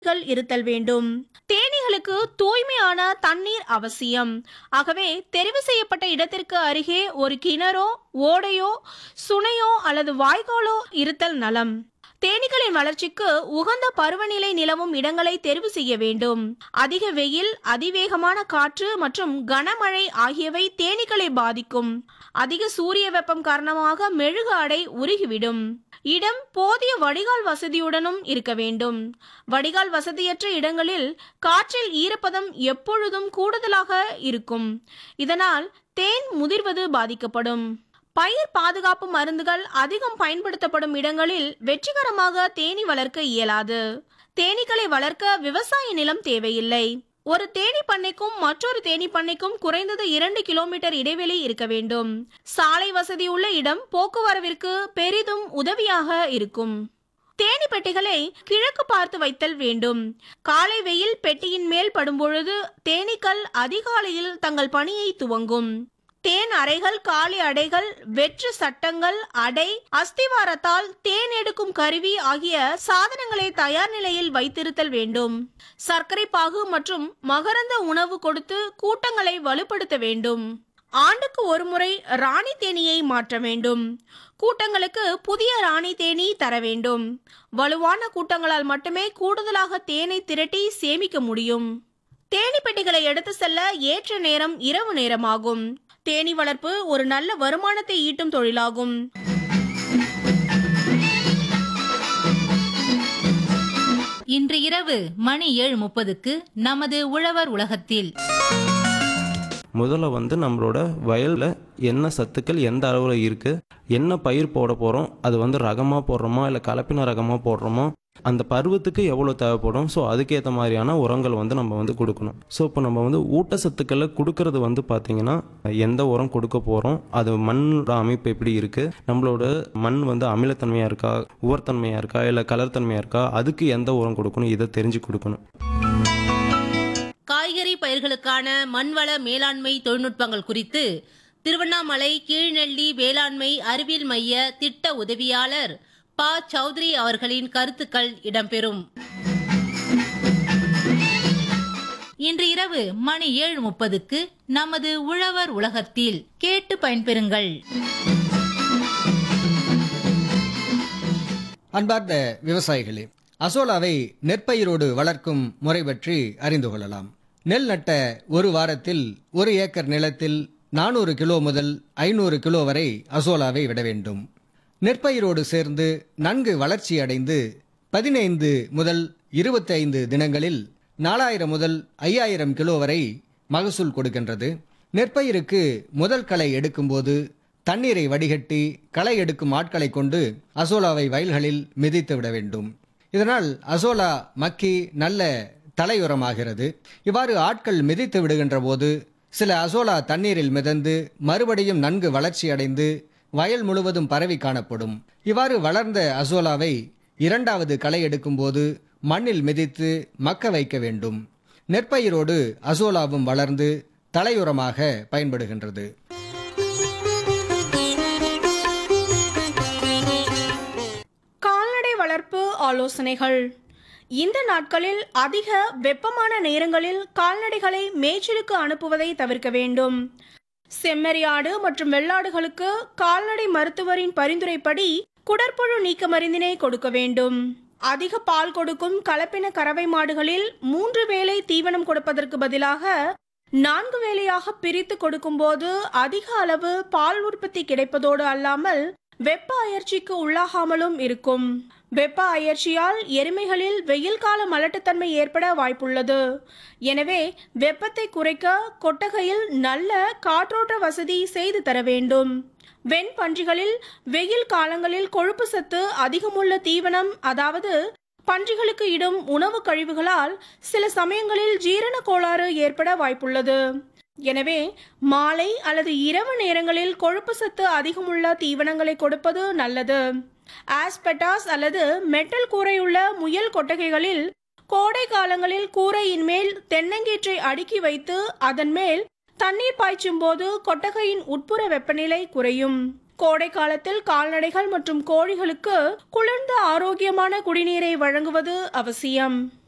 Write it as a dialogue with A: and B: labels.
A: கள் இருத்தல் வேண்டும் தேனீகளுக்கு தூய்மையான தண்ணீர் அவசியம் ஆகவே தெரிவு செய்யப்பட்ட இடத்திற்கு அருகே ஒரு கிணறோ ஓடையோ சுனையோ அல்லது வாய்க்காலோ இருத்தல் நலம் தேனீகளின் வளர்ச்சிக்கு உகந்த பருவநிலை நிலவும் இடங்களை தெரிவு செய்ய வேண்டும் அதிக வெயில் அதிவேகமான காற்று மற்றும் கனமழை ஆகியவை தேனீக்களை பாதிக்கும் அதிக சூரிய வெப்பம் காரணமாக மெழுகு அடை உருகிவிடும் இடம் போதிய வடிகால் வசதியுடனும் இருக்க வேண்டும் வடிகால் வசதியற்ற இடங்களில் காற்றில் ஈரப்பதம் எப்பொழுதும் கூடுதலாக இருக்கும் இதனால் தேன் முதிர்வது பாதிக்கப்படும் பயிர் பாதுகாப்பு மருந்துகள் அதிகம் பயன்படுத்தப்படும் இடங்களில் வெற்றிகரமாக தேனி வளர்க்க இயலாது தேனீக்களை வளர்க்க விவசாய நிலம் தேவையில்லை ஒரு தேனி பண்ணைக்கும் மற்றொரு தேனி பண்ணைக்கும் குறைந்தது இரண்டு கிலோமீட்டர் இடைவெளி இருக்க வேண்டும் சாலை வசதி உள்ள இடம் போக்குவரவிற்கு பெரிதும் உதவியாக இருக்கும் தேனி பெட்டிகளை கிழக்கு பார்த்து வைத்தல் வேண்டும் காலை வெயில் பெட்டியின் மேல் படும்பொழுது தேனீக்கள் அதிகாலையில் தங்கள் பணியை துவங்கும் தேன் அறைகள் காலி அடைகள் வெற்று சட்டங்கள் அடை அஸ்திவாரத்தால் தேன் எடுக்கும் கருவி ஆகிய சாதனங்களை தயார் நிலையில் வைத்திருத்தல் வேண்டும் சர்க்கரை பாகு மற்றும் மகரந்த உணவு கொடுத்து கூட்டங்களை வலுப்படுத்த வேண்டும் ஆண்டுக்கு ஒருமுறை ராணி தேனியை மாற்ற வேண்டும் கூட்டங்களுக்கு புதிய ராணி தேனி தர வேண்டும் வலுவான கூட்டங்களால் மட்டுமே கூடுதலாக தேனை திரட்டி சேமிக்க முடியும் தேனி பெட்டிகளை எடுத்து செல்ல ஏற்ற நேரம் இரவு நேரமாகும் தேனி வளர்ப்பு ஒரு நல்ல வருமானத்தை ஈட்டும் தொழிலாகும்
B: இன்று இரவு மணி ஏழு முப்பதுக்கு நமது உழவர் உலகத்தில்
C: முதல்ல வந்து நம்மளோட வயலில் என்ன சத்துக்கள் எந்த அளவில் இருக்குது என்ன பயிர் போட போகிறோம் அது வந்து ரகமாக போடுறோமா இல்லை கலப்பின ரகமாக போடுறோமோ அந்த பருவத்துக்கு எவ்வளோ தேவைப்படும் ஸோ அதுக்கேற்ற மாதிரியான உரங்கள் வந்து நம்ம வந்து கொடுக்கணும் ஸோ இப்போ நம்ம வந்து ஊட்டச்சத்துக்களை கொடுக்கறது வந்து பார்த்திங்கன்னா எந்த உரம் கொடுக்க போகிறோம் அது மண்ணோட அமைப்பு எப்படி இருக்குது நம்மளோட மண் வந்து அமிலத்தன்மையாக இருக்கா உவர்த்தன்மையாக இருக்கா இல்லை கலர்த்தன்மையாக இருக்கா அதுக்கு எந்த உரம் கொடுக்கணும் இதை தெரிஞ்சு கொடுக்கணும்
B: காய்கறி பயிர்களுக்கான மண்வள மேலாண்மை தொழில்நுட்பங்கள் குறித்து திருவண்ணாமலை கீழ்நெல்லி வேளாண்மை அறிவியல் மைய திட்ட உதவியாளர் ப சௌத்ரி அவர்களின் கருத்துக்கள் இடம்பெறும் இன்று இரவு மணி ஏழு முப்பதுக்கு நமது உழவர் உலகத்தில் கேட்டு பயன்பெறுங்கள்
D: அன்பார்ந்த விவசாயிகளே அசோலாவை நெற்பயிரோடு வளர்க்கும் முறை பற்றி அறிந்து கொள்ளலாம் நெல் நட்ட ஒரு வாரத்தில் ஒரு ஏக்கர் நிலத்தில் நானூறு கிலோ முதல் ஐநூறு கிலோ வரை அசோலாவை விட வேண்டும் நெற்பயிரோடு சேர்ந்து நன்கு வளர்ச்சி அடைந்து பதினைந்து முதல் இருபத்தைந்து தினங்களில் நாலாயிரம் முதல் ஐயாயிரம் கிலோ வரை மகசூல் கொடுக்கின்றது நெற்பயிருக்கு முதல் களை எடுக்கும்போது தண்ணீரை வடிகட்டி களை எடுக்கும் ஆட்களை கொண்டு அசோலாவை வயல்களில் மிதித்து விட வேண்டும் இதனால் அசோலா மக்கி நல்ல தலையுரமாகிறது இவ்வாறு ஆட்கள் மிதித்து விடுகின்ற போது சில அசோலா தண்ணீரில் மிதந்து மறுபடியும் நன்கு வளர்ச்சி அடைந்து வயல் முழுவதும் பரவி காணப்படும் இவ்வாறு வளர்ந்த அசோலாவை இரண்டாவது களை எடுக்கும்போது மண்ணில் மிதித்து மக்க வைக்க வேண்டும் நெற்பயிரோடு அசோலாவும் வளர்ந்து தலையுரமாக பயன்படுகின்றது
A: கால்நடை வளர்ப்பு ஆலோசனைகள் இந்த நாட்களில் அதிக வெப்பமான நேரங்களில் கால்நடைகளை மேய்ச்சலுக்கு அனுப்புவதை தவிர்க்க வேண்டும் செம்மறியாடு மற்றும் வெள்ளாடுகளுக்கு கால்நடை மருத்துவரின் பரிந்துரைப்படி குடற்புழு நீக்க மருந்தினை கொடுக்க வேண்டும் அதிக பால் கொடுக்கும் கலப்பின கறவை மாடுகளில் மூன்று வேளை தீவனம் கொடுப்பதற்கு பதிலாக நான்கு வேளையாக பிரித்து கொடுக்கும்போது அதிக அளவு பால் உற்பத்தி கிடைப்பதோடு அல்லாமல் வெப்ப அயற்சிக்கு உள்ளாகாமலும் இருக்கும் வெப்ப அயற்சியால் எருமைகளில் வெயில் கால மலட்டுத்தன்மை ஏற்பட வாய்ப்புள்ளது எனவே வெப்பத்தை குறைக்க கொட்டகையில் நல்ல காற்றோட்ட வசதி செய்து தர வேண்டும் வெண் பன்றிகளில் வெயில் காலங்களில் கொழுப்பு சத்து அதிகமுள்ள தீவனம் அதாவது பன்றிகளுக்கு இடும் உணவு கழிவுகளால் சில சமயங்களில் ஜீரண கோளாறு ஏற்பட வாய்ப்புள்ளது எனவே மாலை அல்லது இரவு நேரங்களில் கொழுப்பு சத்து அதிகமுள்ள தீவனங்களை கொடுப்பது நல்லது ஆஸ்பெட்டாஸ் அல்லது மெட்டல் கூரையுள்ள முயல் கொட்டகைகளில் கோடை காலங்களில் கூரையின் மேல் தென்னங்கீற்றை அடுக்கி வைத்து அதன் மேல் தண்ணீர் பாய்ச்சும் போது கொட்டகையின் உட்புற வெப்பநிலை குறையும் கோடை காலத்தில் கால்நடைகள் மற்றும் கோழிகளுக்கு குளிர்ந்த ஆரோக்கியமான குடிநீரை வழங்குவது அவசியம்